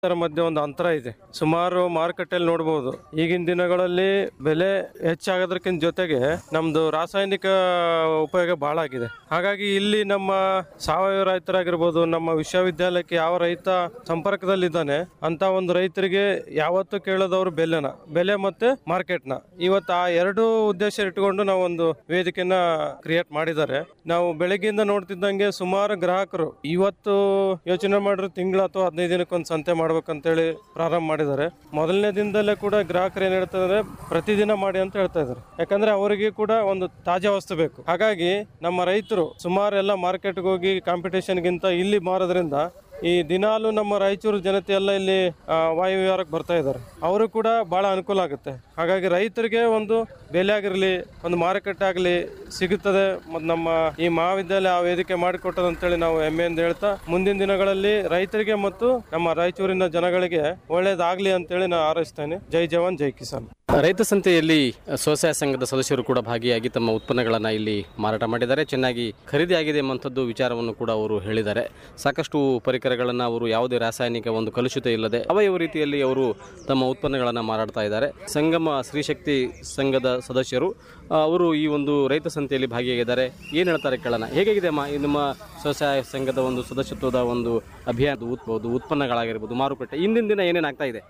ಅದರ ಮಧ್ಯೆ ಒಂದು ಅಂತರ ಇದೆ ಸುಮಾರು ಮಾರುಕಟ್ಟೆಯಲ್ಲಿ ನೋಡಬಹುದು ಈಗಿನ ದಿನಗಳಲ್ಲಿ ಬೆಲೆ ಹೆಚ್ಚಾಗೋದಕ್ಕಿಂತ ಜೊತೆಗೆ ನಮ್ದು ರಾಸಾಯನಿಕ ಉಪಯೋಗ ಬಹಳ ಆಗಿದೆ ಹಾಗಾಗಿ ಇಲ್ಲಿ ನಮ್ಮ ಸಾವಯವ ರೈತರಾಗಿರ್ಬೋದು ನಮ್ಮ ವಿಶ್ವವಿದ್ಯಾಲಯಕ್ಕೆ ಯಾವ ರೈತ ಸಂಪರ್ಕದಲ್ಲಿದ್ದಾನೆ ಅಂತ ಒಂದು ರೈತರಿಗೆ ಯಾವತ್ತೂ ಕೇಳೋದವ್ರು ಬೆಲೆನ ಬೆಲೆ ಮತ್ತೆ ಮಾರ್ಕೆಟ್ನ ಇವತ್ತು ಆ ಎರಡು ಉದ್ದೇಶ ಇಟ್ಕೊಂಡು ನಾವು ಒಂದು ವೇದಿಕೆನ ಕ್ರಿಯೇಟ್ ಮಾಡಿದ್ದಾರೆ ನಾವು ಬೆಳಗ್ಗೆಯಿಂದ ನೋಡ್ತಿದ್ದಂಗೆ ಸುಮಾರು ಗ್ರಾಹಕರು ಇವತ್ತು ಯೋಚನೆ ಮಾಡಿದ್ರು ತಿಂಗಳ ಅಥವಾ ಹದಿನೈದು ದಿನಕ್ಕೆ ಒಂದು ಸಂತೆ ಮಾಡ್ಬೇಕಂತೇಳಿ ಪ್ರಾರಂಭ ಮಾಡಿದ್ದಾರೆ ಮೊದಲನೇ ದಿನದಲ್ಲೇ ಕೂಡ ಗ್ರಾಹಕರು ಏನ್ ಹೇಳ್ತಾರೆ ಪ್ರತಿದಿನ ಮಾಡಿ ಅಂತ ಹೇಳ್ತಾ ಇದ್ದಾರೆ ಯಾಕಂದ್ರೆ ಅವರಿಗೆ ಕೂಡ ಒಂದು ತಾಜಾ ವಸ್ತು ಬೇಕು ಹಾಗಾಗಿ ನಮ್ಮ ರೈತರು ಸುಮಾರು ಎಲ್ಲ ಮಾರ್ಕೆಟ್ಗೆ ಹೋಗಿ ಕಾಂಪಿಟೇಷನ್ಗಿಂತ ಇಲ್ಲಿ ಮಾರೋದ್ರಿಂದ ಈ ದಿನಾಲು ನಮ್ಮ ರಾಯಚೂರು ಜನತೆ ಎಲ್ಲ ಇಲ್ಲಿ ಆ, ವಾಯು ವಿಹಾರಕ್ಕೆ ಬರ್ತಾ ಇದ್ದಾರೆ ಅವರು ಕೂಡ ಬಹಳ ಅನುಕೂಲ ಆಗುತ್ತೆ ಹಾಗಾಗಿ ರೈತರಿಗೆ ಒಂದು ಬೆಲೆ ಆಗಿರಲಿ ಒಂದು ಮಾರುಕಟ್ಟೆ ಆಗಲಿ ಸಿಗುತ್ತದೆ ಮತ್ತು ನಮ್ಮ ಈ ಮಹಾವಿದ್ಯಾಲಯ ಆ ವೇದಿಕೆ ಮಾಡಿಕೊಟ್ಟದ ಅಂತೇಳಿ ನಾವು ಹೆಮ್ಮೆಯಿಂದ ಹೇಳ್ತಾ ಮುಂದಿನ ದಿನಗಳಲ್ಲಿ ರೈತರಿಗೆ ಮತ್ತು ನಮ್ಮ ರಾಯಚೂರಿನ ಜನಗಳಿಗೆ ಒಳ್ಳೇದಾಗ್ಲಿ ಅಂತೇಳಿ ನಾನು ಹಾರೈಸ್ತೇನೆ ಜೈ ಜವಾನ್ ಜೈ ಕಿಸಾನ್ ರೈತ ಸಂತೆಯಲ್ಲಿ ಸ್ವಸಹಾಯ ಸಂಘದ ಸದಸ್ಯರು ಕೂಡ ಭಾಗಿಯಾಗಿ ತಮ್ಮ ಉತ್ಪನ್ನಗಳನ್ನು ಇಲ್ಲಿ ಮಾರಾಟ ಮಾಡಿದ್ದಾರೆ ಚೆನ್ನಾಗಿ ಖರೀದಿ ಆಗಿದೆ ಎಂಬಂಥದ್ದು ವಿಚಾರವನ್ನು ಕೂಡ ಅವರು ಹೇಳಿದ್ದಾರೆ ಸಾಕಷ್ಟು ಪರಿಕರಗಳನ್ನು ಅವರು ಯಾವುದೇ ರಾಸಾಯನಿಕ ಒಂದು ಕಲುಷಿತ ಇಲ್ಲದೆ ಅವಯವ ರೀತಿಯಲ್ಲಿ ಅವರು ತಮ್ಮ ಉತ್ಪನ್ನಗಳನ್ನು ಮಾರಾಡ್ತಾ ಇದ್ದಾರೆ ಸಂಗಮ ಸ್ತ್ರೀಶಕ್ತಿ ಸಂಘದ ಸದಸ್ಯರು ಆ, ಅವರು ಈ ಒಂದು ರೈತ ಸಂತೆಯಲ್ಲಿ ಭಾಗಿಯಾಗಿದ್ದಾರೆ ಏನು ಹೇಳ್ತಾರೆ ಕೇಳೋಣ ಹೇಗಾಗಿದೆ ಅಮ್ಮ ಈ ನಿಮ್ಮ ಸ್ವಸಹಾಯ ಸಂಘದ ಒಂದು ಸದಸ್ಯತ್ವದ ಒಂದು ಅಭಿಯಾನದ ಉತ್ಬೋದು ಉತ್ಪನ್ನಗಳಾಗಿರ್ಬೋದು ಮಾರುಕಟ್ಟೆ ಇಂದಿನ ದಿನ ಏನೇನು ಆಗ್ತಾ ಇದೆ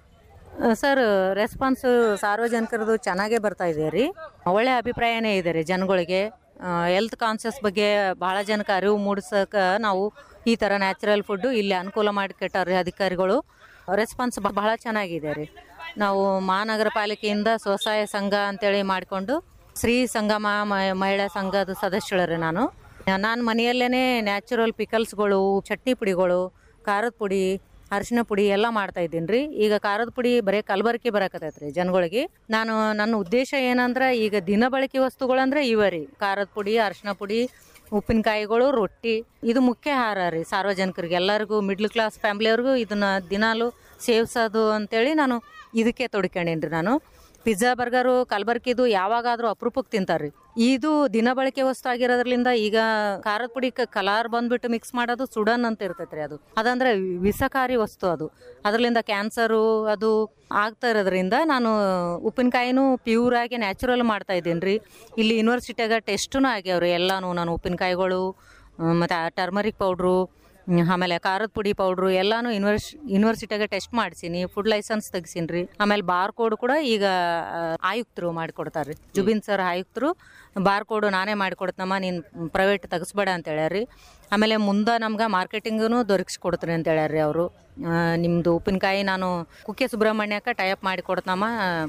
ಸರ್ ರೆಸ್ಪಾನ್ಸ್ ಸಾರ್ವಜನಿಕರದು ಚೆನ್ನಾಗೇ ಬರ್ತಾ ಇದೆ ರೀ ಒಳ್ಳೆ ಅಭಿಪ್ರಾಯನೇ ಇದೆ ರೀ ಜನಗಳಿಗೆ ಹೆಲ್ತ್ ಕಾನ್ಷಿಯಸ್ ಬಗ್ಗೆ ಭಾಳ ಜನಕ್ಕೆ ಅರಿವು ಮೂಡಿಸೋಕೆ ನಾವು ಈ ಥರ ನ್ಯಾಚುರಲ್ ಫುಡ್ಡು ಇಲ್ಲಿ ಅನುಕೂಲ ಮಾಡಿ ಕೆಟ್ಟಾರ್ರಿ ಅಧಿಕಾರಿಗಳು ರೆಸ್ಪಾನ್ಸ್ ಬಹಳ ಚೆನ್ನಾಗಿದೆ ರೀ ನಾವು ಮಹಾನಗರ ಪಾಲಿಕೆಯಿಂದ ಸ್ವಸಹಾಯ ಸಂಘ ಅಂತೇಳಿ ಮಾಡಿಕೊಂಡು ಶ್ರೀ ಸಂಗಮ ಮ- ಮಹಿಳಾ ಸಂಘದ ಸದಸ್ಯಳು ನಾನು ನಾನು ಮನೆಯಲ್ಲೇ ನ್ಯಾಚುರಲ್ ಪಿಕಲ್ಸ್ಗಳು ಚಟ್ನಿ ಪುಡಿಗಳು ಖಾರದ ಪುಡಿ ಅರಿಶಿನ ಪುಡಿ ಎಲ್ಲ ಮಾಡ್ತಾ ಇದ್ದೀನಿ ರೀ ಈಗ ಖಾರದ ಪುಡಿ ಬರೀ ಕಲಬರಕೆ ಬರಕತ್ತೈತೆ ರೀ ಜನಗಳಿಗೆ ನಾನು ನನ್ನ ಉದ್ದೇಶ ಏನಂದ್ರೆ ಈಗ ದಿನ ಬಳಕೆ ವಸ್ತುಗಳಂದ್ರೆ ಇವೆ ರೀ ಖಾರದ ಪುಡಿ ಅರಿಶಿನ ಪುಡಿ ಉಪ್ಪಿನಕಾಯಿಗಳು ರೊಟ್ಟಿ ಇದು ಮುಖ್ಯ ಆಹಾರ ರೀ ಸಾರ್ವಜನಿಕರಿಗೆ ಎಲ್ಲರಿಗೂ ಮಿಡ್ಲ್ ಕ್ಲಾಸ್ ಫ್ಯಾಮ್ಲಿಯವ್ರಿಗೂ ಇದನ್ನ ದಿನಾಲು ಸೇವಿಸೋದು ಅಂತೇಳಿ ನಾನು ಇದಕ್ಕೆ ತೊಡ್ಕೊಂಡೇನಿ ರೀ ನಾನು ಪಿಜ್ಜಾ ಬರ್ಗರು ಕಲಬರ್ಕಿದು ಯಾವಾಗಾದ್ರೂ ಅಪರೂಪಕ್ಕೆ ತಿಂತಾರ್ರಿ ಇದು ದಿನ ಬಳಕೆ ವಸ್ತು ಆಗಿರೋದ್ರಿಂದ ಈಗ ಖಾರದ ಪುಡಿ ಕಲರ್ ಬಂದ್ಬಿಟ್ಟು ಮಿಕ್ಸ್ ಮಾಡೋದು ಸುಡನ್ ಅಂತ ಇರ್ತೈತ್ರಿ ಅದು ಅದಂದ್ರೆ ವಿಷಕಾರಿ ವಸ್ತು ಅದು ಅದರಿಂದ ಕ್ಯಾನ್ಸರು ಅದು ಆಗ್ತಾ ಇರೋದ್ರಿಂದ ನಾನು ಉಪ್ಪಿನಕಾಯಿನೂ ಪ್ಯೂರ್ ಆಗಿ ನ್ಯಾಚುರಲ್ ಮಾಡ್ತಾ ಇದ್ದೀನಿ ರೀ ಇಲ್ಲಿ ಯೂನಿವರ್ಸಿಟಿಯಾಗ ಟೆಸ್ಟೂ ಆಗ್ಯಾವ್ರಿ ಎಲ್ಲಾನು ನಾನು ಉಪ್ಪಿನಕಾಯಿಗಳು ಮತ್ತು ಟರ್ಮರಿಕ್ ಪೌಡ್ರು ಹ್ಮ್, ಆಮೇಲೆ ಖಾರದ ಪುಡಿ ಪೌಡ್ರು ಎಲ್ಲಾನು ಯೂನಿವರ್ಸ್ ಯೂನಿವರ್ಸಿಟಿಯಾಗ ಟೆಸ್ಟ್ ಮಾಡಿಸೀನಿ ಫುಡ್ ಲೈಸೆನ್ಸ್ ತೆಗ್ಸೀನಿ ರೀ ಆಮೇಲೆ ಬಾರ್ ಕೋಡ್ ಕೂಡ ಈಗ ಆ, ಆಯುಕ್ತರು ಮಾಡಿಕೊಡ್ತಾರೆ ರೀ ಜುಬಿನ್ ಸರ್ ಆಯುಕ್ತರು ಬಾರ್ ಕೋಡ್ ನಾನೇ ಮಾಡಿಕೊಡ್ತಮ್ಮ ನೀನು ಪ್ರೈವೇಟ್ ತೆಗಿಸ್ಬೇಡ ಅಂತ ಹೇಳ್ಯಾರ್ರಿ ಆಮೇಲೆ ಮುಂದೆ ನಮ್ಗೆ ಮಾರ್ಕೆಟಿಂಗೂ ದೊರಕಿಸ್ಕೊಡ್ತೀನಿ ಅಂತ ಹೇಳ್ಯಾರ್ರಿ ಅವರು ನಿಮ್ಮದು ಉಪ್ಪಿನಕಾಯಿ ನಾನು ಕುಕ್ಕೆ ಸುಬ್ರಹ್ಮಣ್ಯಕ್ಕೆ ಟೈಪ್ ಮಾಡಿ ಕೊಡ್ತಮ್ಮ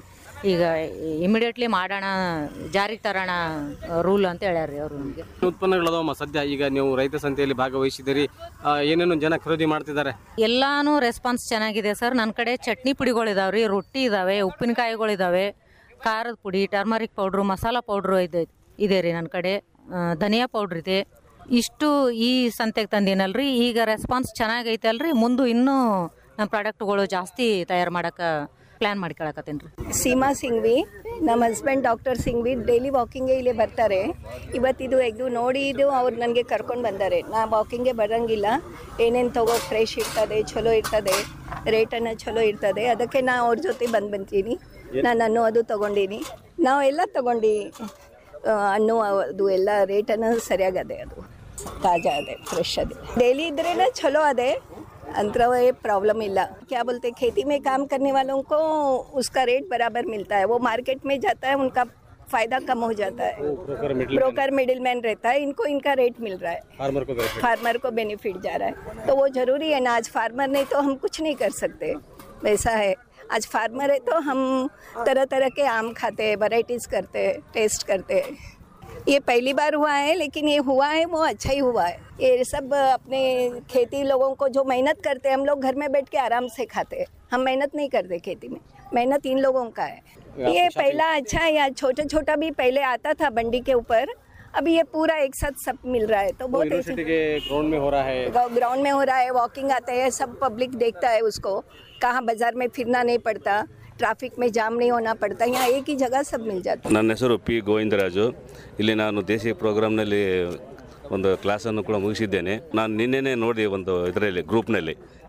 ಈಗ ಇಮಿಡಿಯೇಟ್ಲಿ ಮಾಡೋಣ ಜಾರಿಗೆ ತರೋಣ ರೂಲ್ ಅಂತ ಹೇಳ್ಯಾರ್ರಿ ಅವರು ನಮಗೆ ಉತ್ಪನ್ನಗಳದವಮ್ಮ ಸದ್ಯ ಈಗ ನೀವು ರೈತ ಸಂತೆಯಲ್ಲಿ ಭಾಗವಹಿಸಿದಿರಿ ಆ, ಏನೇನು ಜನ ಖರೀದಿ ಮಾಡ್ತಿದ್ದಾರೆ ಎಲ್ಲಾನು ರೆಸ್ಪಾನ್ಸ್ ಚೆನ್ನಾಗಿದೆ ಸರ್ ನನ್ನ ಕಡೆ ಚಟ್ನಿ ಪುಡಿಗಳಿದಾವೆ ರೀ ರೊಟ್ಟಿ ಇದಾವೆ ಉಪ್ಪಿನಕಾಯಿಗಳಿದಾವೆ ಖಾರದ ಪುಡಿ ಟರ್ಮರಿಕ್ ಪೌಡ್ರು ಮಸಾಲ ಪೌಡ್ರು ಇದೆ ಇದೆ ರೀ ನನ್ನ ಕಡೆ ಆ, ಧನಿಯಾ ಪೌಡ್ರ್ ಇದೆ ಇಷ್ಟು ಈ ಸಂತೆಗೆ ತಂದಿನಲ್ರಿ ಈಗ ರೆಸ್ಪಾನ್ಸ್ ಚೆನ್ನಾಗೈತೆ ಅಲ್ರಿ ಮುಂದೆ ಇನ್ನೂ ನಮ್ಮ ಪ್ರಾಡಕ್ಟ್ಗಳು ಜಾಸ್ತಿ ತಯಾರು ಮಾಡಕ್ಕೆ ಪ್ಲ್ಯಾನ್ ಮಾಡ್ಕೊಳಕತ್ತೀನಿ ರೀ ಸೀಮಾ ಸಿಂಗ್ವಿ ನಮ್ಮ ಹಸ್ಬೆಂಡ್ ಡಾಕ್ಟರ್ ಸಿಂಗ್ವಿ ಡೈಲಿ ವಾಕಿಂಗ್ಗೆ ಇಲ್ಲೇ ಬರ್ತಾರೆ ಇವತ್ತಿದು ಇದು ನೋಡಿ ಇದು ಅವ್ರು ನನಗೆ ಕರ್ಕೊಂಡು ಬಂದ್ದಾರೆ ನಾ ವಾಕಿಂಗ್ಗೆ ಬರೋಂಗಿಲ್ಲ ಏನೇನು ತಗೋ ಫ್ರೆಶ್ ಇರ್ತದೆ ಚಲೋ ಇರ್ತದೆ ರೇಟನ್ನು ಚಲೋ ಇರ್ತದೆ ಅದಕ್ಕೆ ನಾ ಅವ್ರ ಜೊತೆ ಬಂದು ಬಂತೀನಿ ನಾನು ಹಣ್ಣು ಅದು ತೊಗೊಂಡೀನಿ ನಾವು ಎಲ್ಲ ತೊಗೊಂಡು ಆ, ಹಣ್ಣು ಅದು ಎಲ್ಲ ರೇಟನ್ನು ಸರಿಯಾಗದೆ ಅದು ತಾಜಾ ಅದೇ ಫ್ರೆಶ್ ಅದೇ ಡೈಲಿ ಇದ್ರೇನೆ ಚಲೋ ಅದೇ अंतरा ये प्रॉब्लम इला क्या बोलते हैं, खेती में काम करने वालों को उसका रेट बराबर मिलता है वो मार्केट में जाता है उनका फायदा कम हो जाता है ब्रोकर मिडिल मैन रहता है इनको इनका रेट मिल रहा है फार्मर को फार्मर को बेनिफिट जा रहा है तो वो जरूरी है ना आज फार्मर नहीं तो हम कुछ नहीं कर सकते वैसा है आज फार्मर है तो हम तरह तरह के आम खाते हैं वैरायटीज़ करते हैं टेस्ट करते हैं ये पहली बार हुआ है लेकिन ये हुआ है वो अच्छा ही हुआ है ये सब अपने खेती लोगों को जो मेहनत करते हैं हम लोग घर में बैठ के आराम से खाते हैं हम मेहनत नहीं करते खेती में मेहनत इन लोगों का है ये पहला अच्छा है यहाँ छोटा छोटा भी पहले आता था बंडी के ऊपर अभी ये पूरा एक साथ सब मिल रहा है तो बहुत ऐसे- यूनिवर्सिटी के ग्राउंड में हो रहा है ग्राउंड में हो रहा है वॉकिंग आते हैं सब पब्लिक देखता है उसको कहाँ बाजार में फिरना नहीं पड़ता ट्रैफिक में जाम नहीं होना पड़ता यहाँ एक ही जगह सब मिल जाता है ನನ್ನ ಹೆಸರು ಪಿ ಗೋವಿಂದರಾಜು ಇಲ್ಲಿ ನಾನು ದೇಸಿ ಪ್ರೋಗ್ರಾಮ್ನಲ್ಲಿ ಒಂದು ಕ್ಲಾಸನ್ನು ಕೂಡ ಮುಗಿಸಿದ್ದೇನೆ ನಾನು ನಿನ್ನೆನೇ ನೋಡಿ ಒಂದು ಇದರಲ್ಲಿ ಗ್ರೂಪ್ನಲ್ಲಿ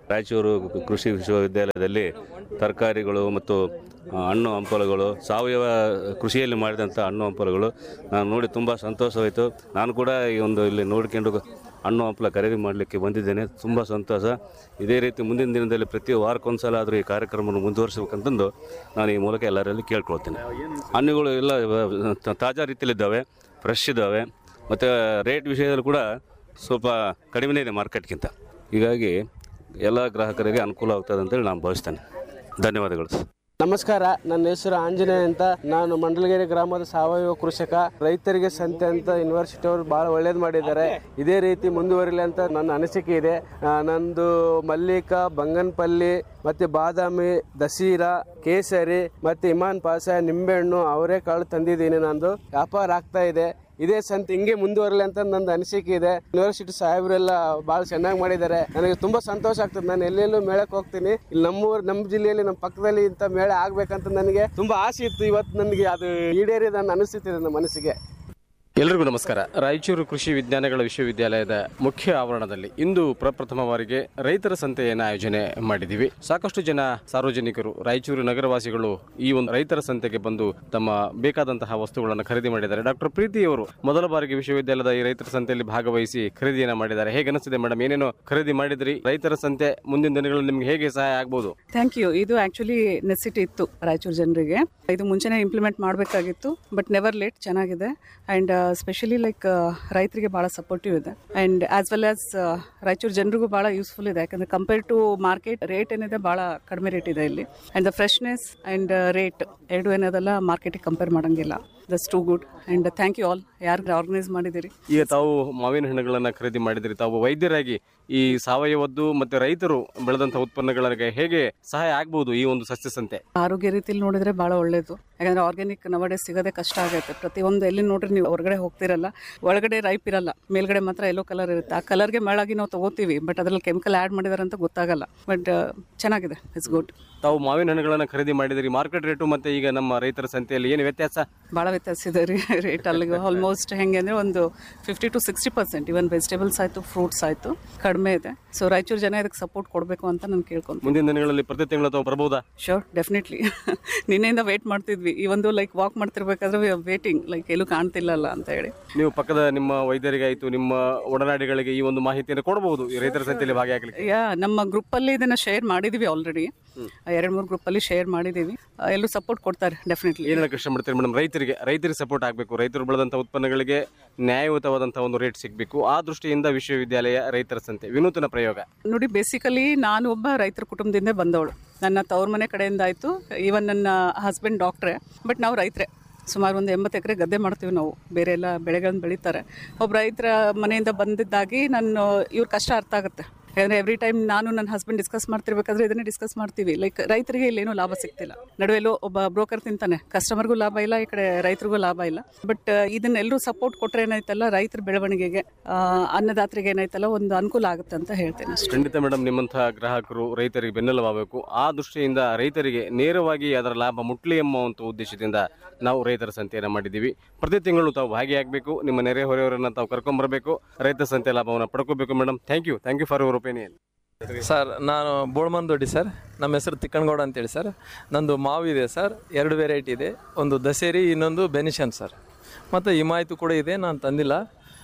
ರಾಯಚೂರು ಕೃಷಿ ವಿಶ್ವವಿದ್ಯಾಲಯದಲ್ಲಿ ತರಕಾರಿಗಳು ಮತ್ತು ಆ, ಹಣ್ಣು ಹಂಪಲುಗಳು ಸಾವಯವ ಕೃಷಿಯಲ್ಲಿ ಮಾಡಿದಂಥ ಹಣ್ಣು ಹಂಪಲುಗಳು ನಾನು ನೋಡಿ ತುಂಬ ಸಂತೋಷವಾಯಿತು ನಾನು ಕೂಡ ಈ ಒಂದು ಇಲ್ಲಿ ನೋಡ್ಕೊಂಡು ಹಣ್ಣು ಹಂಪಲ ಖರೀದಿ ಮಾಡಲಿಕ್ಕೆ ಬಂದಿದ್ದೇನೆ ತುಂಬ ಸಂತೋಷ ಇದೇ ರೀತಿ ಮುಂದಿನ ದಿನದಲ್ಲಿ ಪ್ರತಿ ವಾರಕ್ಕೊಂದ್ಸಲ ಆದರೂ ಈ ಕಾರ್ಯಕ್ರಮವನ್ನು ಮುಂದುವರಿಸಬೇಕಂತಂದು ನಾನು ಈ ಮೂಲಕ ಎಲ್ಲರಲ್ಲಿ ಕೇಳ್ಕೊಳ್ತೇನೆ ಹಣ್ಣುಗಳು ಎಲ್ಲ ತ- ತಾಜಾ ರೀತಿಯಲ್ಲಿದ್ದಾವೆ ಫ್ರೆಶ್ ಇದ್ದಾವೆ ಮತ್ತು ರೇಟ್ ವಿಷಯದಲ್ಲಿ ಕೂಡ ಸ್ವಲ್ಪ ಕಡಿಮೆನೇ ಇದೆ ಮಾರ್ಕೆಟ್ಗಿಂತ ಹೀಗಾಗಿ ಎಲ್ಲ ಗ್ರಾಹಕರಿಗೆ ಅನುಕೂಲ ಆಗ್ತದೆ ಅಂತೇಳಿ ನಾನು ಭಾವಿಸ್ತೇನೆ ಧನ್ಯವಾದಗಳು ನಮಸ್ಕಾರ ನನ್ನ ಹೆಸರು ಆಂಜನೇಯ ಅಂತ ನಾನು ಮಂಡಲಗಿರಿ ಗ್ರಾಮದ ಸಾವಯವ ಕೃಷಿಕ ರೈತರಿಗೆ ಸಂತೆ ಅಂತ ಯೂನಿವರ್ಸಿಟಿ ಅವರು ಬಹಳ ಒಳ್ಳೇದು ಮಾಡಿದ್ದಾರೆ ಇದೇ ರೀತಿ ಮುಂದುವರಿಲಿ ಅಂತ ನನ್ನ ಅನಿಸಿಕೆ ಇದೆ ಆ, ನಂದು ಮಲ್ಲಿಕ ಬಂಗನಪಲ್ಲಿ ಮತ್ತೆ ಬಾದಾಮಿ ದಸೀರಾ ಕೇಸರಿ ಮತ್ತೆ ಇಮಾನ್ ಪಾಸ ನಿಂಬೆಹಣ್ಣು ಅವರೇಕಾಳು ತಂದಿದ್ದೀನಿ ನಂದು ವ್ಯಾಪಾರ ಆಗ್ತಾ ಇದೆ ಇದೇ ಸಂತೆ ಹಿಂಗೆ ಮುಂದುವರಲಿ ಅಂತ ನಂದು ಅನಿಸಿಕೆ ಇದೆ ಯೂನಿವರ್ಸಿಟಿ ಸಾಹೇಬರೆಲ್ಲ ಭಾಳ ಚೆನ್ನಾಗಿ ಮಾಡಿದ್ದಾರೆ ನನಗೆ ತುಂಬಾ ಸಂತೋಷ ಆಗ್ತದೆ ನಾನು ಎಲ್ಲೆಲ್ಲೂ ಮೇಳಕ್ಕೆ ಹೋಗ್ತೀನಿ ಇಲ್ಲಿ ನಮ್ಮೂರು ನಮ್ಮ ಜಿಲ್ಲೆಯಲ್ಲಿ ನಮ್ಮ ಪಕ್ಕದಲ್ಲಿ ಇಂಥ ಮೇಳ ಆಗ್ಬೇಕಂತ ನನಗೆ ತುಂಬಾ ಆಸೆ ಇತ್ತು ಇವತ್ತು ನನಗೆ ಅದು ಈಡೇರಿದ ನನ್ನ ಅನಿಸುತ್ತಿದೆ ನನ್ನ ಮನಸ್ಸಿಗೆ ಎಲ್ರಿಗೂ ನಮಸ್ಕಾರ ರಾಯಚೂರು ಕೃಷಿ ವಿಜ್ಞಾನಗಳ ವಿಶ್ವವಿದ್ಯಾಲಯದ ಮುಖ್ಯ ಆವರಣದಲ್ಲಿ ಇಂದು ಪ್ರಪ್ರಥಮ ಬಾರಿಗೆ ರೈತರ ಸಂತೆಯನ್ನು ಆಯೋಜನೆ ಮಾಡಿದ್ದೀವಿ ಸಾಕಷ್ಟು ಜನ ಸಾರ್ವಜನಿಕರು ರಾಯಚೂರು ನಗರವಾಸಿಗಳು ಈ ಒಂದು ರೈತರ ಸಂತೆಗೆ ಬಂದು ತಮ್ಮ ಬೇಕಾದಂತಹ ವಸ್ತುಗಳನ್ನು ಖರೀದಿ ಮಾಡಿದ್ದಾರೆ ಡಾಕ್ಟರ್ ಪ್ರೀತಿ ಅವರು ಮೊದಲ ಬಾರಿಗೆ ವಿಶ್ವವಿದ್ಯಾಲಯದ ಈ ರೈತರ ಸಂತೆಯಲ್ಲಿ ಭಾಗವಹಿಸಿ ಖರೀದಿಯನ್ನ ಮಾಡಿದ್ದಾರೆ ಹೇಗೆ ಅನಿಸ್ತಿದೆ ಮೇಡಮ್ ಏನೇನೋ ಖರೀದಿ ಮಾಡಿದ್ರಿ ರೈತರ ಸಂತೆ ಮುಂದಿನ ದಿನಗಳಲ್ಲಿ ನಿಮ್ಗೆ ಹೇಗೆ ಸಹಾಯ ಆಗ್ಬೋದು ಥ್ಯಾಂಕ್ ಯು ಇದು ಆ್ಯಕ್ಚುಲಿ ನೆಸಿಟಿ ಇತ್ತು ರಾಯಚೂರು ಜನರಿಗೆ ಇದು ಮುಂಚೆನೇ ಇಂಪ್ಲಿಮೆಂಟ್ ಮಾಡಬೇಕಾಗಿತ್ತು ಬಟ್ ನೆವರ್ ಲೇಟ್ ಚೆನ್ನಾಗಿದೆ ಆ್ಯಂಡ್ ಸ್ಪೆಷಲಿ ಲೈಕ್ ರೈತರಿಗೆ ಭಾಳ ಸಪೋರ್ಟಿವ್ ಇದೆ and as well as Raichur ಜನರಿಗೂ ಭಾಳ ಯೂಸ್ಫುಲ್ ಇದೆ ಯಾಕಂದರೆ ಕಂಪೇರ್ ಟು ಮಾರ್ಕೆಟ್ ರೇಟ್ ಏನಿದೆ ಭಾಳ ಕಡಿಮೆ ರೇಟ್ ಇದೆ ಇಲ್ಲಿ and the freshness and rate ಎರಡು ಏನದಲ್ಲ ಮಾರ್ಕೆಟಿಗೆ ಕಂಪೇರ್ ಮಾಡೋಂಗಿಲ್ಲ thus too good and thank you all ಯಾರು ಆರ್ಗನೈಸ್ ಮಾಡಿದ್ದೀರಿ ಈಗ ತಾವು ಮಾವಿನ ಹಣ್ಣುಗಳನ್ನ ಖರೀದಿ ಮಾಡಿದ್ರಿ ತಾವು ವೈದ್ಯರಾಗಿ ಈ ಸಾವಯವದ್ದು ಮತ್ತೆ ರೈತರು ಬೆಳೆದಂತಹ ಉತ್ಪನ್ನಗಳಿಗೆ ಹೇಗೆ ಸಹಾಯ ಆಗ್ಬಹುದು ಈ ಒಂದು ಸಸ್ಯ ಸಂತೆ ಆರೋಗ್ಯ ರೀತಿಯಲ್ಲಿ ನೋಡಿದ್ರೆ ಭಾಳ ಒಳ್ಳೇದು ಯಾಕಂದ್ರೆ ಆರ್ಗ್ಯಾನಿಕ್ ನವಡೆ ಸಿಗೋದೇ ಕಷ್ಟ ಆಗೈತೆ ಪ್ರತಿಯೊಂದು ಎಲ್ಲಿ ನೋಡ್ರಿ ನೀವು ಹೊರಗಡೆ ಹೋಗ್ತಿರಲ್ಲ ಒಳಗಡೆ ರೈಪ್ ಇರಲ್ಲ ಮೇಲ್ಗಡೆ ಮಾತ್ರ ಎಲ್ಲೋ ಕಲರ್ ಇರುತ್ತೆ ಆ ಕಲರ್ಗೆ ಮೇಳಾಗಿ ನಾವು ತಗೋತೀವಿ ಬಟ್ ಅದ್ರಲ್ಲಿ ಕೆಮಿಕಲ್ ಆ್ಯಡ್ ಮಾಡಿದಾರೆ ಅಂತ ಗೊತ್ತಾಗಲ್ಲ ಬಟ್ ಚೆನ್ನಾಗಿದೆ ಇಟ್ಸ್ ಗುಡ್ ತಾವು ಮಾವಿನ ಹಣ್ಣುಗಳನ್ನ ಖರೀದಿ ಮಾಡಿದಿರಿ ಮಾರ್ಕೆಟ್ ರೇಟು ಮತ್ತೆ ಈಗ ನಮ್ಮ ರೈತರ ಸಂತೆಯಲ್ಲಿ ಏನು ವ್ಯತ್ಯಾಸ ಭಾಳ ವ್ಯತ್ಯಾಸ ಇದೆ ರೀ ರೇಟ್ ಅಲ್ಲಿಗೆ ಆಲ್ಮೋಸ್ಟ್ ಹೆಂಗೆ ಅಂದರೆ ಒಂದು fifty to sixty percent even vegetables ಆಯಿತು ಫ್ರೂಟ್ಸ್ ಆಯಿತು ಕಡಿಮೆ ಇದೆ ಸೊ ರಾಯಚೂರು ಜನ ಇದಕ್ಕೆ ಸಪೋರ್ಟ್ ಕೊಡಬೇಕು ಅಂತ ನಾನು ಕೇಳ್ಕೊಂತೀನಿ ಮುಂದಿನ ದಿನಗಳಲ್ಲಿ ಪ್ರತಿ ತಿಂಗಳು ತಾವು ಬರ್ಬೋದಾ ಶೋರ್ ಡೆಫಿನೆಟ್ಲಿ ನಿನ್ನೆಯಿಂದ ವೇಟ್ ಮಾಡ್ತಿದ್ವಿ ಈ ಒಂದು ಲೈಕ್ ವಾಕ್ ಮಾಡ್ತಿರ್ಬೇಕಾದ್ರೆ ವೇಟಿಂಗ್ ಲೈಕ್ ಎಲ್ಲೂ ಕಾಣ್ತಿಲ್ಲಲ್ಲ ಅಂತ ಹೇಳಿ ನೀವು ಪಕ್ಕದ ನಿಮ್ಮ ವೈದ್ಯರಿಗೆ ಆಯ್ತು ನಿಮ್ಮ ಒಡನಾಡಿಗಳಿಗೆ ಈ ಒಂದು ಮಾಹಿತಿಯನ್ನು ಕೊಡಬಹುದು ಈ ರೈತರ ಸಂತೆಯಲ್ಲಿ ಭಾಗಿಯಾಗಲಿಕ್ಕೆ ಯಾ ನಮ್ಮ ಗ್ರೂಪಲ್ಲಿ ಇದನ್ನ ಶೇರ್ ಮಾಡಿದೀವಿ ಆಲ್ರೆಡಿ ಎರಡು ಮೂರು ಗ್ರೂಪಲ್ಲಿ ಶೇರ್ ಮಾಡಿದೀವಿ ಆ, ಎಲ್ಲರೂ ಸಪೋರ್ಟ್ ಕೊಡ್ತಾರೆ ಡೆಫಿನೆಟ್ಲಿ ಏನೆಲ್ಲ ಕಷ್ಟ ಮಾಡ್ತೀರಿ ಮೇಡಮ್ ರೈತರಿಗೆ ರೈತರಿಗೆ ಸಪೋರ್ಟ್ ಆಗಬೇಕು ರೈತರು ಬೆಳೆದಂಥ ಉತ್ಪನ್ನಗಳಿಗೆ ನ್ಯಾಯಯುತವಾದಂಥ ಒಂದು ರೇಟ್ ಸಿಗಬೇಕು ಆ ದೃಷ್ಟಿಯಿಂದ ವಿಶ್ವವಿದ್ಯಾಲಯ ರೈತರ ಸಂತೆ ವಿನೂತನ ಪ್ರಯೋಗ ನೋಡಿ ಬೇಸಿಕಲಿ ನಾನು ಒಬ್ಬ ರೈತರ ಕುಟುಂಬದಿಂದ ಬಂದವಳು ನನ್ನ ತವ್ರ ಮನೆ ಕಡೆಯಿಂದ ಆಯಿತು ಈವನ್ ನನ್ನ ಹಸ್ಬೆಂಡ್ ಡಾಕ್ಟ್ರೇ ಬಟ್ ನಾವು ರೈತರೇ ಸುಮಾರು ಒಂದು ಎಂಬತ್ತು ಎಕರೆ ಗದ್ದೆ ಮಾಡ್ತೀವಿ ನಾವು ಬೇರೆ ಎಲ್ಲ ಬೆಳೆಗಳನ್ನ ಬೆಳೀತಾರೆ ಒಬ್ಬ ರೈತರ ಮನೆಯಿಂದ ಬಂದಿದ್ದಾಗಿ ನಾನು ಇವ್ರ ಕಷ್ಟ ಅರ್ಥ ಆಗುತ್ತೆ ಯಾಕಂದರೆ ಎವ್ರಿ ಟೈಮ್ ನಾನು ನನ್ನ ಹಸ್ಬೆಂಡ್ ಡಿಸ್ಕಸ್ ಮಾಡ್ತಿರ್ಬೇಕಾದ್ರೆ ಇದನ್ನೇ ಡಿಸ್ಕಸ್ ಮಾಡ್ತೀವಿ ಲೈಕ್ ರೈತರಿಗೆ ಇಲ್ಲೇನೂ ಲಾಭ ಸಿಗ್ತಿಲ್ಲ ನಡುವೆಲ್ಲೋ ಒಬ್ಬ ಬ್ರೋಕರ್ ತಿಂತಾನೆ ಕಸ್ಟಮರ್ಗೂ ಲಾಭ ಇಲ್ಲ ಈ ಕಡೆ ರೈತರಿಗೂ ಲಾಭ ಇಲ್ಲ ಬಟ್ ಇದನ್ನೆಲ್ಲರೂ ಸಪೋರ್ಟ್ ಕೊಟ್ಟರೆ ಏನಾಯ್ತಲ್ಲ ರೈತರ ಬೆಳವಣಿಗೆಗೆ ಆ, ಅನ್ನದಾತರಿಗೆ ಏನಾಯ್ತಲ್ಲ ಒಂದು ಅನುಕೂಲ ಆಗುತ್ತೆ ಅಂತ ಹೇಳ್ತೇನೆ ಅಷ್ಟೇ ಖಂಡಿತ ಮೇಡಮ್ ನಿಮ್ಮಂತಹ ಗ್ರಾಹಕರು ರೈತರಿಗೆ ಬೆನ್ನೆಲುಬಾಗಬೇಕು ಆ ದೃಷ್ಟಿಯಿಂದ ರೈತರಿಗೆ ನೇರವಾಗಿ ಅದರ ಲಾಭ ಮುಟ್ಲಿ ಎಂಬ ಒಂದು ಉದ್ದೇಶದಿಂದ ನಾವು ರೈತರ ಸಂತೆಯನ್ನು ಮಾಡಿದ್ದೀವಿ ಪ್ರತಿ ತಿಂಗಳು ತಾವು ಭಾಗಿಯಾಗಬೇಕು ನಿಮ್ಮ ನೆರೆಹೊರೆಯವರನ್ನು ತಾವು ಕರ್ಕೊಂಬರಬೇಕು ರೈತ ಸಂತೆ ಲಾಭವನ್ನು ಪಡ್ಕೋಬೇಕು madam thank you thank you for your opinion sir ನಾನು ಬೋಳ್ಮನ್ ದೊಡ್ಡಿ ಸರ್ ನಮ್ಮ ಹೆಸರು ತಿಕ್ಕಣಗೌಡ ಅಂತೇಳಿ ಸರ್ ನಂದು ಮಾವು ಇದೆ ಸರ್ ಎರಡು ವೆರೈಟಿ ಇದೆ ಒಂದು ದಸೇರಿ ಇನ್ನೊಂದು ಬೆನಿಷನ್ ಸರ್ ಮತ್ತು ಹಿಮಾಯಿತು ಕೂಡ ಇದೆ ನಾನು ತಂದಿಲ್ಲ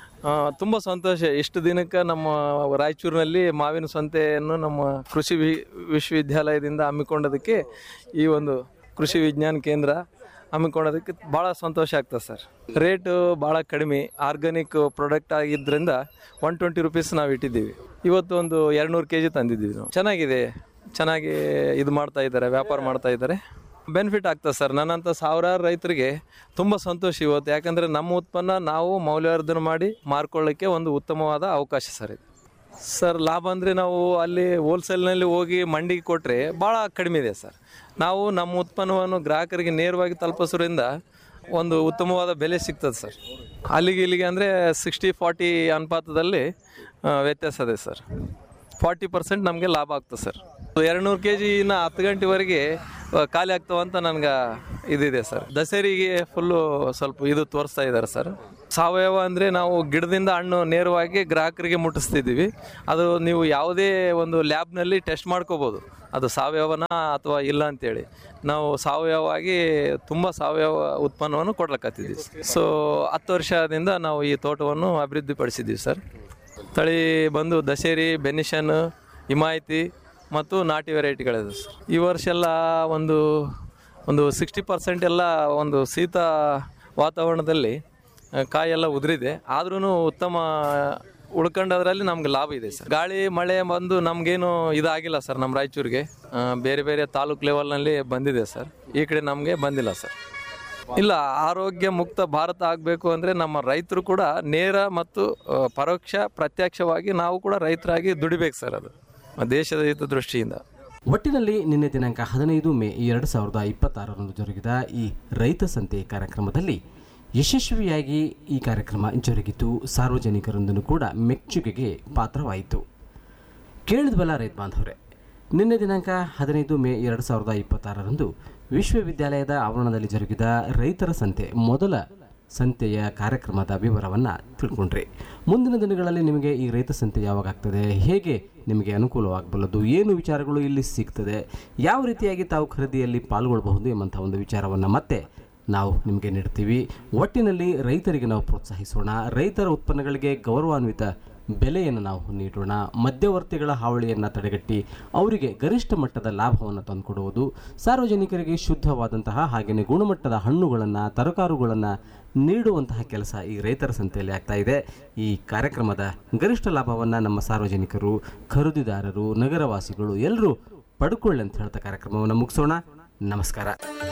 ತುಂಬ ಸಂತೋಷ ಇಷ್ಟು ದಿನಕ್ಕೆ ನಮ್ಮ ರಾಯಚೂರಿನಲ್ಲಿ ಮಾವಿನ ಸಂತೆಯನ್ನು ನಮ್ಮ ಕೃಷಿ ವಿ ವಿಶ್ವವಿದ್ಯಾಲಯದಿಂದ ಹಮ್ಮಿಕೊಂಡದಕ್ಕೆ ಈ ಒಂದು ಕೃಷಿ ವಿಜ್ಞಾನ ಕೇಂದ್ರ ಹಮ್ಮಿಕೊಳ್ಳೋದಕ್ಕೆ ಭಾಳ ಸಂತೋಷ ಆಗ್ತದೆ ಸರ್ ರೇಟು ಭಾಳ ಕಡಿಮೆ ಆರ್ಗಾನಿಕ್ ಪ್ರಾಡಕ್ಟ್ ಆಗಿದ್ದರಿಂದ ಒನ್ ಟ್ವೆಂಟಿ ರುಪೀಸ್ ನಾವು ಇಟ್ಟಿದ್ದೀವಿ ಇವತ್ತು ಒಂದು ಎರಡು ನೂರು ಕೆ ಜಿ ತಂದಿದ್ದೀವಿ ನಾವು ಚೆನ್ನಾಗಿದೆ ಚೆನ್ನಾಗಿ ಇದು ಮಾಡ್ತಾ ಇದ್ದಾರೆ ವ್ಯಾಪಾರ ಮಾಡ್ತಾ ಇದ್ದಾರೆ ಬೆನಿಫಿಟ್ ಆಗ್ತದೆ ಸರ್ ನನ್ನಂಥ ಸಾವಿರಾರು ರೈತರಿಗೆ ತುಂಬ ಸಂತೋಷ ಇವತ್ತು ಯಾಕಂದರೆ ನಮ್ಮ ಉತ್ಪನ್ನ ನಾವು ಮೌಲ್ಯವರ್ಧನೆ ಮಾಡಿ ಮಾರ್ಕೊಳ್ಳೋಕ್ಕೆ ಒಂದು ಉತ್ತಮವಾದ ಅವಕಾಶ ಸರ್ ಇದು ಸರ್ ಲಾಭ ಅಂದರೆ ನಾವು ಅಲ್ಲಿ ಹೋಲ್ಸೇಲ್ನಲ್ಲಿ ಹೋಗಿ ಮಂಡಿಗೆ ಕೊಟ್ಟರೆ ಭಾಳ ಕಡಿಮೆ ಇದೆ ಸರ್ ನಾವು ನಮ್ಮ ಉತ್ಪನ್ನವನ್ನು ಗ್ರಾಹಕರಿಗೆ ನೇರವಾಗಿ ತಲುಪಿಸೋದ್ರಿಂದ ಒಂದು ಉತ್ತಮವಾದ ಬೆಲೆ ಸಿಗ್ತದೆ ಸರ್ ಅಲ್ಲಿಗೆ ಇಲ್ಲಿಗೆ ಅಂದರೆ ಸಿಕ್ಸ್ಟಿ ಫಾರ್ಟಿ ಅನುಪಾತದಲ್ಲಿ ಆ, ವ್ಯತ್ಯಾಸ ಇದೆ ಸರ್ ಫಾರ್ಟಿ ಪರ್ಸೆಂಟ್ ನಮಗೆ ಲಾಭ ಆಗ್ತದೆ ಸರ್ ಎರಡು ನೂರು ಕೆ ಜಿನ ಹತ್ತು ಗಂಟೆವರೆಗೆ ಆ, ಖಾಲಿ ಆಗ್ತಾವಂತ ನನಗೆ ಇದಿದೆ ಸರ್ ದಸರಿಗೆ ಫುಲ್ಲು ಸ್ವಲ್ಪ ಇದು ತೋರಿಸ್ತಾ ಇದ್ದಾರೆ ಸರ್ ಸಾವಯವ ಅಂದರೆ ನಾವು ಗಿಡದಿಂದ ಹಣ್ಣು ನೇರವಾಗಿ ಗ್ರಾಹಕರಿಗೆ ಮುಟ್ಟಿಸ್ತಿದ್ದೀವಿ ಅದು ನೀವು ಯಾವುದೇ ಒಂದು ಲ್ಯಾಬ್ನಲ್ಲಿ ಟೆಸ್ಟ್ ಮಾಡ್ಕೋಬೋದು ಅದು ಸಾವಯವನ ಅಥವಾ ಇಲ್ಲ ಅಂತೇಳಿ ನಾವು ಸಾವಯವಾಗಿ ತುಂಬ ಸಾವಯವ ಉತ್ಪನ್ನವನ್ನು ಕೊಡ್ಲಕತ್ತಿದ್ದೀವಿ ಸೊ ಹತ್ತು ವರ್ಷದಿಂದ ನಾವು ಈ ತೋಟವನ್ನು ಅಭಿವೃದ್ಧಿಪಡಿಸಿದ್ದೀವಿ ಸರ್ ತಳಿ ಬಂದು ದಶೇರಿ ಬೆನಿಷನ್ ಹಿಮಾಯತಿ ಮತ್ತು ನಾಟಿ ವೆರೈಟಿಗಳಿದೆ ಸರ್ ಈ ವರ್ಷ ಎಲ್ಲ ಒಂದು ಒಂದು ಸಿಕ್ಸ್ಟಿ ಪರ್ಸೆಂಟ್ ಎಲ್ಲ ಒಂದು ಶೀತ ವಾತಾವರಣದಲ್ಲಿ ಆ, ಕಾಯೆಲ್ಲ ಉದುರಿದೆ ಆದ್ರೂ ಉತ್ತಮ ಉಳ್ಕೊಂಡದ್ರಲ್ಲಿ ನಮ್ಗೆ ಲಾಭ ಇದೆ ಸರ್ ಗಾಳಿ ಮಳೆ ಬಂದು ನಮಗೇನು ಇದಾಗಿಲ್ಲ ಸರ್ ನಮ್ಮ ರಾಯಚೂರಿಗೆ ಆ, ಬೇರೆ ಬೇರೆ ತಾಲೂಕ್ ಲೆವೆಲ್ನಲ್ಲಿ ಬಂದಿದೆ ಸರ್ ಈ ಕಡೆ ನಮಗೆ ಬಂದಿಲ್ಲ ಸರ್ ಇಲ್ಲ ಆರೋಗ್ಯ ಮುಕ್ತ ಭಾರತ ಆಗಬೇಕು ಅಂದರೆ ನಮ್ಮ ರೈತರು ಕೂಡ ನೇರ ಮತ್ತು ಆ, ಪರೋಕ್ಷ ಪ್ರತ್ಯಕ್ಷವಾಗಿ ನಾವು ಕೂಡ ರೈತರಾಗಿ ದುಡಿಬೇಕು ಸರ್ ಅದು ದೇಶದ ಹಿತದೃಷ್ಟಿಯಿಂದ ಒಟ್ಟಿನಲ್ಲಿ ನಿನ್ನೆ ದಿನಾಂಕ ಹದಿನೈದು ಮೇ ಎರಡು ಸಾವಿರದ ಇಪ್ಪತ್ತಾರರಂದು ಜರುಗಿದ ಈ ರೈತ ಸಂತೆ ಕಾರ್ಯಕ್ರಮದಲ್ಲಿ ಯಶಸ್ವಿಯಾಗಿ ಈ ಕಾರ್ಯಕ್ರಮ ಜರುಗಿತು ಸಾರ್ವಜನಿಕರೊಂದನ್ನು ಕೂಡ ಮೆಚ್ಚುಗೆಗೆ ಪಾತ್ರವಾಯಿತು ಕೇಳಿದ್ವಲ್ಲ ರೈತ ಬಾಂಧವರೇ ನಿನ್ನೆ ದಿನಾಂಕ ಹದಿನೈದು ಮೇ ಎರಡು ಸಾವಿರದ ಇಪ್ಪತ್ತಾರರಂದು ವಿಶ್ವವಿದ್ಯಾಲಯದ ಆವರಣದಲ್ಲಿ ಜರುಗಿದ ರೈತರ ಸಂತೆ ಮೊದಲ ಸಂತೆಯ ಕಾರ್ಯಕ್ರಮದ ವಿವರವನ್ನು ತಿಳ್ಕೊಂಡ್ರಿ ಮುಂದಿನ ದಿನಗಳಲ್ಲಿ ನಿಮಗೆ ಈ ರೈತ ಸಂತೆ ಯಾವಾಗ ಆಗ್ತದೆ ಹೇಗೆ ನಿಮಗೆ ಅನುಕೂಲವಾಗಬಲ್ಲದು ಏನು ವಿಚಾರಗಳು ಇಲ್ಲಿ ಸಿಗ್ತದೆ ಯಾವ ರೀತಿಯಾಗಿ ತಾವು ಖರೀದಿಯಲ್ಲಿ ಪಾಲ್ಗೊಳ್ಳಬಹುದು ಎಂಬಂಥ ಒಂದು ವಿಚಾರವನ್ನು ಮತ್ತೆ ನಾವು ನಿಮಗೆ ನೀಡ್ತೀವಿ ಒಟ್ಟಿನಲ್ಲಿ ರೈತರಿಗೆ ನಾವು ಪ್ರೋತ್ಸಾಹಿಸೋಣ ರೈತರ ಉತ್ಪನ್ನಗಳಿಗೆ ಗೌರವಾನ್ವಿತ ಬೆಲೆಯನ್ನು ನಾವು ನೀಡೋಣ ಮಧ್ಯವರ್ತಿಗಳ ಹಾವಳಿಯನ್ನು ತಡೆಗಟ್ಟಿ ಅವರಿಗೆ ಗರಿಷ್ಠ ಮಟ್ಟದ ಲಾಭವನ್ನು ತಂದುಕೊಡುವುದು ಸಾರ್ವಜನಿಕರಿಗೆ ಶುದ್ಧವಾದಂತಹ ಹಾಗೆಯೇ ಗುಣಮಟ್ಟದ ಹಣ್ಣುಗಳನ್ನು ತರಕಾರುಗಳನ್ನು ನೀಡುವಂತಹ ಕೆಲಸ ಈ ರೈತರ ಸಂತೆಯಲ್ಲಿ ಆಗ್ತಾ ಇದೆ ಈ ಕಾರ್ಯಕ್ರಮದ ಗರಿಷ್ಠ ಲಾಭವನ್ನು ನಮ್ಮ ಸಾರ್ವಜನಿಕರು ಖರೀದಿದಾರರು ನಗರವಾಸಿಗಳು ಎಲ್ಲರೂ ಪಡ್ಕೊಳ್ಳಿ ಅಂತ ಹೇಳ್ತಾ ಕಾರ್ಯಕ್ರಮವನ್ನು ಮುಗಿಸೋಣ ನಮಸ್ಕಾರ